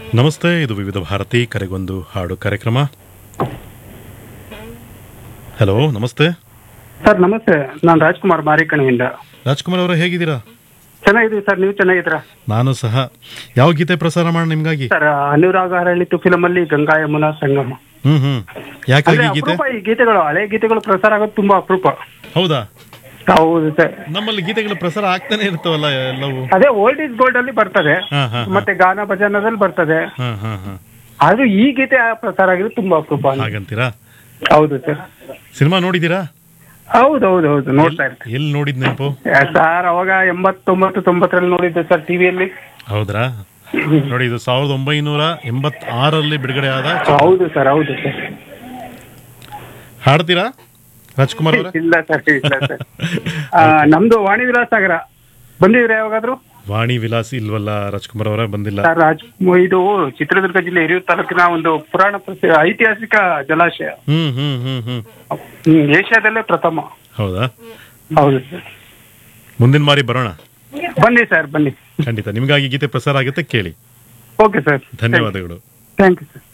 ನಮಸ್ತೆ ಇದು ವಿವಿಧ ಭಾರತಿ ಕರೆಗೊಂದು ಹಾಡು ಕಾರ್ಯಕ್ರಮ ಹಲೋ ನಮಸ್ತೆ ಸರ್ ನಮಸ್ತೆ ನಾನು ರಾಜ್ಕುಮಾರ್ ಮಾರಿಕಣಿಯಿಂದ ರಾಜ್ಕುಮಾರ್ ಅವರೇ ಹೇಗಿದ್ದೀರಾ ಚೆನ್ನಾಗಿದ್ದೀವಿ ಸರ್ ನೀವು ಚೆನ್ನಾಗಿದ್ದೀರಾ ನಾನು ಸಹ ಯಾವ ಗೀತೆ ಪ್ರಸಾರ ಮಾಡೋಣ ನಿಮ್ಗಾಗಿ ಸರ್ ಅನುರಾಗ ಹರಳಿತು ಫಿಲಮ್ ಅಲ್ಲಿ ಗಂಗಾ ಯಮುನಾ ಸಂಗಮ ಹ್ಮ್ ಹ್ಮ್ ಯಾಕಾಗಿ ಅಂದ್ರೆ ಈ ಗೀತೆ ಅಪರೂಪ ಈ ಗೀತೆಗಳು ಹಳೆ ಗೀತೆಗಳು ಪ್ರಸಾರ ಆಗೋದು ತುಂಬಾ ಅಪರೂಪ ಹೌದಾ ಹೌದು ಸರ್ ನಮ್ಮಲ್ಲಿ ಗೀತೆಗಳು ಪ್ರಸಾರ ಆಗ್ತಾನೆ ಇರ್ತವಲ್ಲ ಎಲ್ಲವೂ ಅದೇ ಓಲ್ಡ್ ಇಸ್ ಗೋಲ್ಡ್ ಅಲ್ಲಿ ಬರ್ತದೆ ಹಾ ಹಾ ಮತ್ತೆ ಗಾನ ಭಜನದಲ್ಲಿ ಬರ್ತದೆ ಹಾ ಹಾ ಹಾ ಆದ್ರೂ ಈ ಗೀತೆ ಪ್ರಸಾರ ಆಗಿರೋದು ತುಂಬಾ ಅಪರೂಪ ಹಾಗಂತೀರಾ ಹೌದು ಸರ್ ಸಿನಿಮಾ ನೋಡಿದ್ದೀರಾ ಹೌದು ಹೌದು ಹೌದು ನೋಡ್ತಾ ಇರ್ತೀನಿ ಎಲ್ಲಿ ನೋಡಿದ್ ನೆನಪು ಸರ್ ಅವಾಗ ಎಂಬತ್ತೊಂಬತ್ತು ತೊಂಬತ್ತರಲ್ಲಿ ನೋಡಿದ್ದೆ ಸರ್ ಟಿವಿಯಲ್ಲಿ ಹೌದ್ರಾ ನೋಡಿ ಇದು ಸಾವಿರದ ಒಂಬೈನೂರ ಎಂಬತ್ತಾರರಲ್ಲಿ ಬಿಡುಗಡೆ ಆದ ಹೌದು ಸರ್ ಹೌದು ಸರ್ ಹಾಡ್ತೀರಾ ರಾಜ್ಕುಮಾರ್ ಅವರೇ ಇಲ್ಲ ಸರ್ ಇಲ್ಲ ಸರ್ ಆ, ನಮ್ದು ವಾಣಿ ವಿಲಾಸ ಸಾಗರ ಬಂದಿದ್ರೆ ಯಾವಾಗಾದ್ರು ವಾಣಿ ವಿಲಾಸ್ ಇಲ್ವಲ್ಲ ರಾಜ್ಕುಮಾರ್ ಅವರೇ ಬಂದಿಲ್ಲ ಸರ್ ರಾಜ್ ಇದು ಚಿತ್ರದುರ್ಗ ಜಿಲ್ಲೆ ಹಿರಿಯೂರು ತಾಲೂಕಿನ ಒಂದು ಪುರಾಣ ಪ್ರಸಿದ್ಧ ಐತಿಹಾಸಿಕ ಜಲಾಶಯ ಹ್ಮ್ ಹ್ಮ್ ಹ್ಮ್ ಹ್ಮ್ ಹ್ಮ್, ಏಷ್ಯಾದಲ್ಲೇ ಪ್ರಥಮ ಹೌದಾ ಹೌದು ಸರ್ ಮುಂದಿನ ಬಾರಿ ಬರೋಣ ಬನ್ನಿ ಸರ್ ಬನ್ನಿ ಖಂಡಿತ ನಿಮ್ಗಾಗಿ ಗೀತೆ ಪ್ರಸಾರ ಆಗುತ್ತೆ ಕೇಳಿ ಓಕೆ ಸರ್ ಧನ್ಯವಾದಗಳು ಥ್ಯಾಂಕ್ ಯು ಸರ್